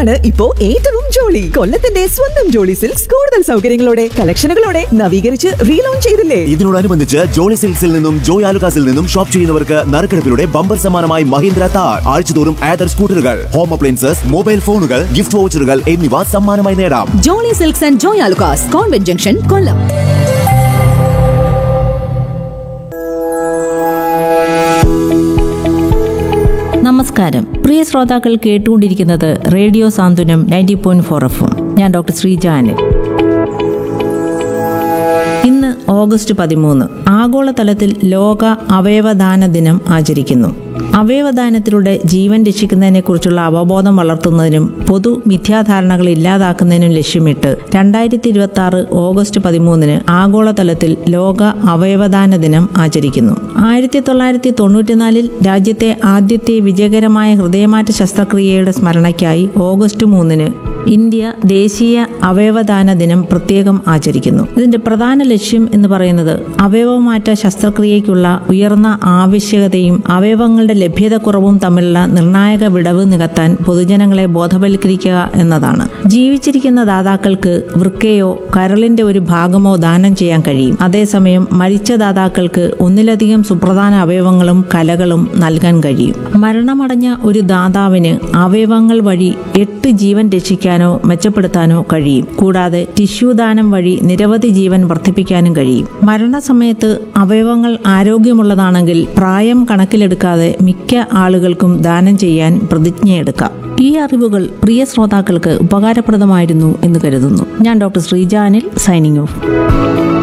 ആണ് ഇപ്പോ ഏറ്റവും ജോളി കൊല്ലത്തിന്റെ സ്വന്തം ജോളി സിൽക്സ് കൂടുതൽ സൗകര്യങ്ങളോടെ കളക്ഷനുകളോടെ നവീകരിച്ച് റീലോഞ്ച് ചെയ്തില്ലേ ഇതിനോടനുബന്ധിച്ച് ജോളി സിൽക്സിൽ നിന്നും ജോയ് ആലുകാസിൽ നിന്നും ഷോപ്പ് ചെയ്യുന്നവർക്ക് നറുക്കെടുപ്പിലൂടെ ബമ്പർ സമ്മാനമായി മഹീന്ദ്ര താർ ആഴ്ചതോറും ആദർ സ്കൂട്ടറുകൾ ഹോം അപ്ലയൻസസ് മൊബൈൽ ഫോണുകൾ ഗിഫ്റ്റ് വൗച്ചറുകൾ എന്നിവ സമ്മാനമായി നേടാം Jolly Silks and Joy Alukkas Convent Junction Kollam നമസ്കാരം പ്രിയ ശ്രോതാക്കൾ കേട്ടുകൊണ്ടിരിക്കുന്നത് radio Santhwanam ninety point four എഫും ഞാൻ ഡോക്ടർ ശ്രീജാനിൽ ഇന്ന് ഓഗസ്റ്റ് പതിമൂന്ന് ആഗോളതലത്തിൽ ലോക അവയവദാന ദിനം ആചരിക്കുന്നു അവയവദാനത്തിലൂടെ ജീവൻ രക്ഷിക്കുന്നതിനെക്കുറിച്ചുള്ള അവബോധം വളർത്തുന്നതിനും പൊതു മിഥ്യാധാരണകൾ ഇല്ലാതാക്കുന്നതിനും ലക്ഷ്യമിട്ട് രണ്ടായിരത്തി ഇരുപത്തി ആറ് ഓഗസ്റ്റ് പതിമൂന്നിന് ആഗോളതലത്തിൽ ലോക അവയവദാന ദിനം ആചരിക്കുന്നു ആയിരത്തി തൊള്ളായിരത്തി തൊണ്ണൂറ്റിനാലിൽ രാജ്യത്തെ ആദ്യത്തെ വിജയകരമായ ഹൃദയമാറ്റ ശസ്ത്രക്രിയയുടെ സ്മരണയ്ക്കായി ഓഗസ്റ്റ് മൂന്നിന് ഇന്ത്യ ദേശീയ അവയവദാന ദിനം പ്രത്യേകം ആചരിക്കുന്നു ഇതിന്റെ പ്രധാന ലക്ഷ്യം എന്ന് പറയുന്നത് അവയവമാറ്റ ശസ്ത്രക്രിയയ്ക്കുള്ള ഉയർന്ന ആവശ്യകതയും അവയവങ്ങളുടെ ലഭ്യതക്കുറവും തമ്മിലുള്ള നിർണായക വിടവ് നികത്താൻ പൊതുജനങ്ങളെ ബോധവൽക്കരിക്കുക എന്നതാണ് ജീവിച്ചിരിക്കുന്ന ദാതാക്കൾക്ക് വൃക്കയോ കരളിന്റെ ഒരു ഭാഗമോ ദാനം ചെയ്യാൻ കഴിയും അതേസമയം മരിച്ച ദാതാക്കൾക്ക് ഒന്നിലധികം സുപ്രധാന അവയവങ്ങളും കലകളും നൽകാൻ കഴിയും മരണമടഞ്ഞ ഒരു ദാതാവിന് അവയവങ്ങൾ വഴി എട്ട് ജീവൻ രക്ഷിക്കാനോ മെച്ചപ്പെടുത്താനോ കഴിയും കൂടാതെ ടിഷ്യൂ ദാനം വഴി നിരവധി ജീവൻ വർദ്ധിപ്പിക്കാനും കഴിയും മരണസമയത്ത് അവയവങ്ങൾ ആരോഗ്യമുള്ളതാണെങ്കിൽ പ്രായം കണക്കിലെടുക്കാതെ മിക്ക ആളുകൾക്കും ദാനം ചെയ്യാൻ പ്രതിജ്ഞയെടുക്കാം ഈ അറിവുകൾ പ്രിയ ശ്രോതാക്കൾക്ക് ഉപകാരപ്രദമായിരുന്നു എന്ന് കരുതുന്നു ഞാൻ ഡോക്ടർ ശ്രീജാനിൽ സൈനിങ് ഓഫ്